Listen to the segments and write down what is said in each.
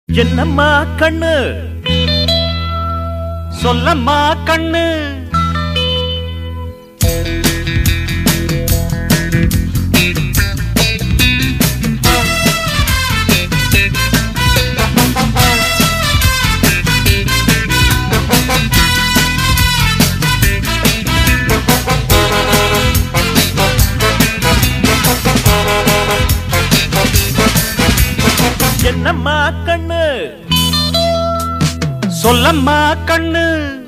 என்னம்மா கண்ணு சொல்லம்மா கண்ணு என்னம்மா கண்ணு சொல்லம்மா கண்ணு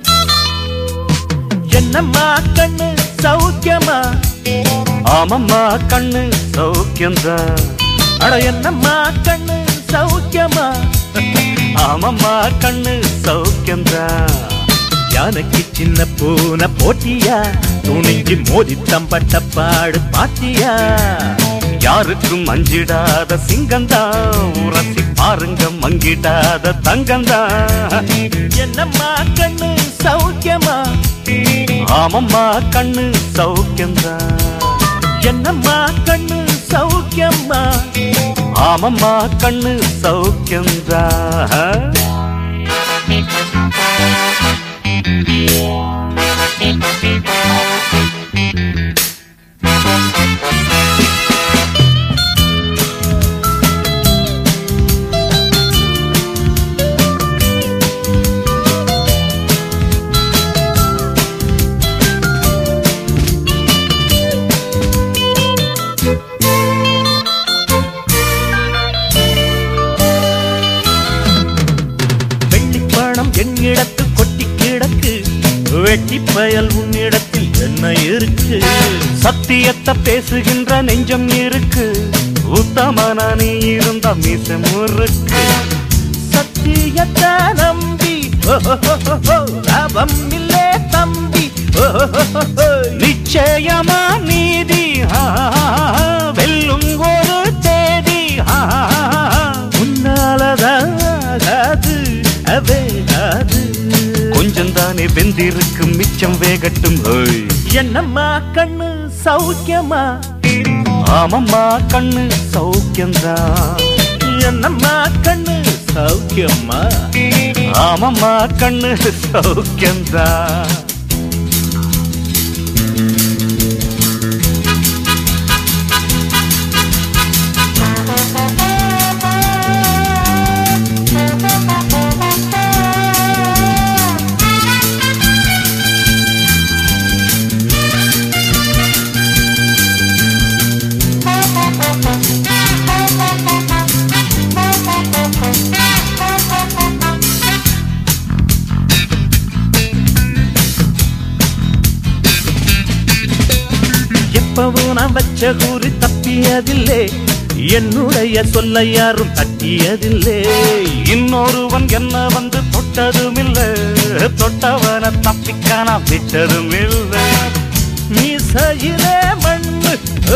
என்னம்மா கண்ணு சௌக்கியமா ஆமம்மா கண்ணு சௌக்கியம்தான் அட என்னம்மா கண்ணு சௌக்கியமா ஆமம்மா கண்ணு சௌக்கியம்தான் யானைக்கு சின்ன பூனை போட்டியா துணிஞ்சு மோதி தம்பட்ட பாடு பாத்தியா யாருக்கும் அஞ்சிடாத சிங்கந்தா உரசி பாருங்க மங்கிடாத தங்கந்தா என்னம்மா கண்ணு சௌக்கியமா ஆமம்மா கண்ணு சௌக்கியந்தா என்னம்மா கண்ணு சௌக்கியம்மா ஆமம்மா கண்ணு சௌக்கியந்தா வெள்ளிப்பணம் என்னிடத்து கொட்டி கிடக்கு வெட்டி பயல் உன்னிடத்தில் என்ன இருக்கு சத்தியத்தை பேசுகின்ற நெஞ்சம் இருக்கு உத்தமனா நீ இருந்த மீச முறுக்கு சத்தியத்தை நம்பி ஓஹோஹோஹோ, லாபம் இல்லே தம்பி ஓஹோஹோஹோ, நிச்சயமா நீதி ஆ, வெல்லும் ஒரு தேதி ஆ, உன்னாலதாகாது அவேகாது கொஞ்சம் தானே வெந்திருக்கு மிச்சம் வேகட்டும் ஹோய். என்னம்மா கண்ணு சௌக்கியமா ஆமம்மா கண்ணு சௌக்கியம்தான் என்னம்மா கண்ணு சௌக்கியமா ஆமம்மா கண்ணு சௌக்கியம்தான் எப்பவும் நான் வச்ச கூறி தப்பியதில்லை என்னுடைய சொல்ல யாரும் தட்டியதில்லை இன்னொருவன் என்ன வந்து தொட்டதும் இல்ல தொட்டவன தப்பிக்க நான் விட்டதும் இல்லை மீசையிலே மண்ணு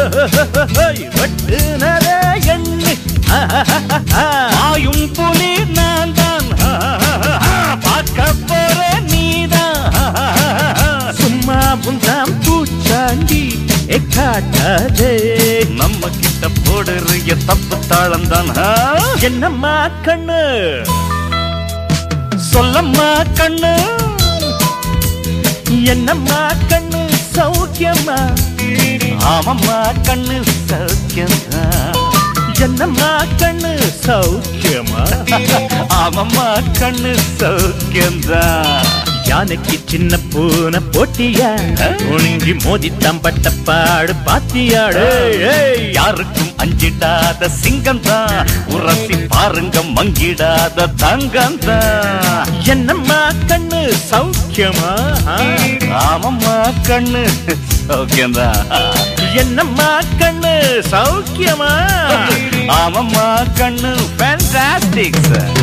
வெட்டுனரே எண்ணு ஆயும் புலி நான் தான் பார்க்க போறேன் நீதான் சும்மா புந்தாம் பூச்சாண்டி எக்காட்டாதே நம்ம கிட்ட போடுறிய தப்பு தாளம் தான் என்னம்மா கண்ணு சொல்லம்மா கண்ணு என்னம்மா கண்ணு சௌக்கியமா ஆமம்மா கண்ணு சௌக்கியமா என்னம்மா கண்ணு சௌக்கியமா ஆமம்மா கண்ணு சௌக்கியம்தான் யானைக்கு சின்ன பூனை போட்டியா ஒழுங்கி மோதி தம்பட்ட பாடு பாத்தியாடு யாருக்கும் அஞ்சிடாத சிங்கம் தான் உரசி பாருங்க மங்கிடாத தங்கம் தான் என்னம்மா கண்ணு சௌக்கியமா ஆமம்மா கண்ணு சௌக்கியம்தான் என்னம்மா கண்ணு சௌக்கியமா ஆமம்மா கண்ணு ஃபேண்டாஸ்டிக் சார்